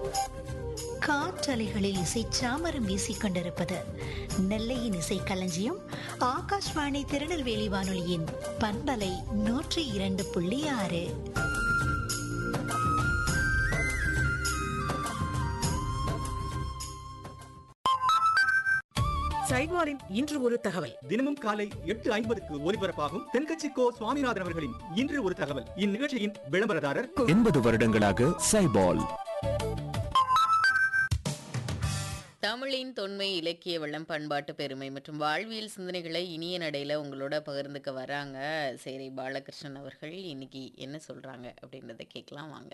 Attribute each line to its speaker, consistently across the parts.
Speaker 1: காற்றலைகளில் இசை சாமரம் வீசிக் கொண்டிருப்பது நெல்லையின் இசை களஞ்சியம் ஆகாஷ்வாணி திருநெல்வேலி வானொலியின் பண்பலை நூற்றி இரண்டு புள்ளி ஆறு
Speaker 2: சைவாரின் இன்று ஒரு தகவல்
Speaker 3: தினமும் காலை எட்டு ஐம்பதுக்கு ஒலிபரப்பாகும் தென்கட்சி கோ சுவாமிநாதன் அவர்களின் இன்று ஒரு தகவல் இந்நிகழ்ச்சியின் விளம்பரதாரர்
Speaker 4: எண்பது வருடங்களாக சைபால்
Speaker 5: தமிழின் தொன்மை இலக்கிய வளம் பண்பாட்டு பெருமை மற்றும் வாழ்வியல் சிந்தனைகளை இனிய நடையில் உங்களோட பகிர்ந்துக்க வராங்க சேரை பாலகிருஷ்ணன் அவர்கள் இன்னைக்கு என்ன சொல்றாங்க அப்படின்றத கேட்கலாம் வாங்க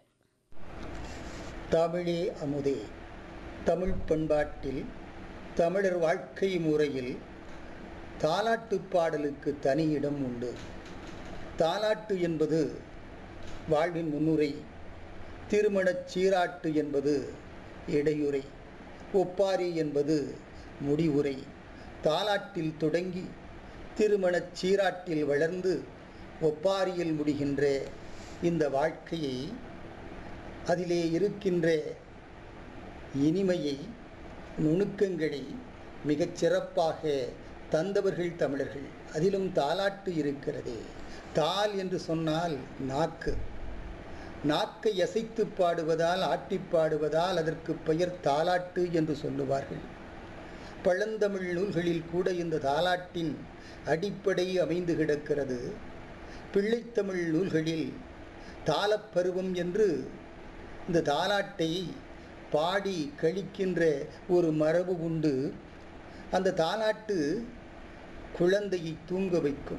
Speaker 6: தமிழே அமுதே தமிழ் பண்பாட்டில் தமிழர் வாழ்க்கை முறையில் தாலாட்டுப் பாடலுக்கு தனி இடம் உண்டு தாலாட்டு என்பது வாழ்வின் முன்னுரை திருமணச் சீராட்டு என்பது இடையுறை ஒப்பாரி என்பது முடிவுரை தாலாட்டில் தொடங்கி திருமணச் சீராட்டில் வளர்ந்து ஒப்பாரியில் முடிகின்ற இந்த வாழ்க்கையை அதிலே இருக்கின்ற இனிமையை நுணுக்கங்களை மிகச் சிறப்பாக தந்தவர்கள் தமிழர்கள் அதிலும் தாலாட்டு இருக்கிறதே தால் என்று சொன்னால் நாக்கு நாக்கை அசைத்து பாடுவதால் ஆட்டிப் பாடுவதால் அதற்கு பெயர் தாலாட்டு என்று சொல்லுவார்கள் பழந்தமிழ் நூல்களில் கூட இந்த தாலாட்டின் அடிப்படை அமைந்து கிடக்கிறது பிள்ளைத்தமிழ் நூல்களில் தாளப்பருவம் என்று இந்த தாலாட்டை பாடி கழிக்கின்ற ஒரு மரபு உண்டு அந்த தாலாட்டு குழந்தையை தூங்க வைக்கும்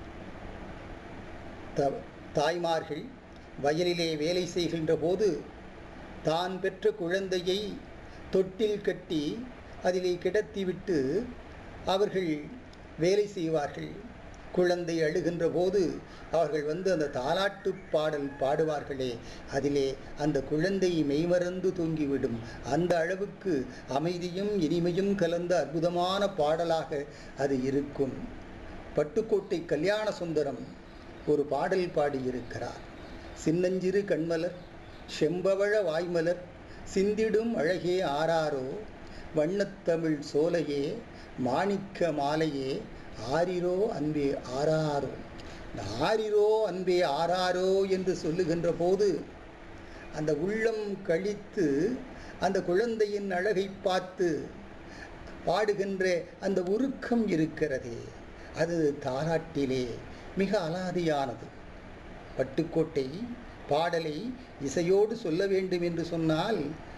Speaker 6: த தாய்மார்கள் வயலிலே வேலை செய்கின்ற போது தான் பெற்ற குழந்தையை தொட்டில் கட்டி அதிலே கிடத்திவிட்டு அவர்கள் வேலை செய்வார்கள் குழந்தை அழுகின்ற போது அவர்கள் வந்து அந்த தாலாட்டு பாடல் பாடுவார்களே அதிலே அந்த குழந்தை மெய்மறந்து தூங்கிவிடும் அந்த அளவுக்கு அமைதியும் இனிமையும் கலந்த அற்புதமான பாடலாக அது இருக்கும் பட்டுக்கோட்டை கல்யாண சுந்தரம் ஒரு பாடல் பாடியிருக்கிறார் சின்னஞ்சிறு கண்மலர் செம்பவழ வாய்மலர் சிந்திடும் அழகே ஆராரோ வண்ணத்தமிழ் சோலையே மாணிக்க மாலையே ஆரிரோ அன்பே ஆராரோ இந்த ஆரிரோ அன்பே ஆராரோ என்று சொல்லுகின்ற போது அந்த உள்ளம் கழித்து அந்த குழந்தையின் அழகை பார்த்து பாடுகின்ற அந்த உருக்கம் இருக்கிறதே அது தாராட்டிலே மிக அலாதியானது பட்டுக்கோட்டை பாடலை இசையோடு சொல்ல வேண்டும் என்று சொன்னால்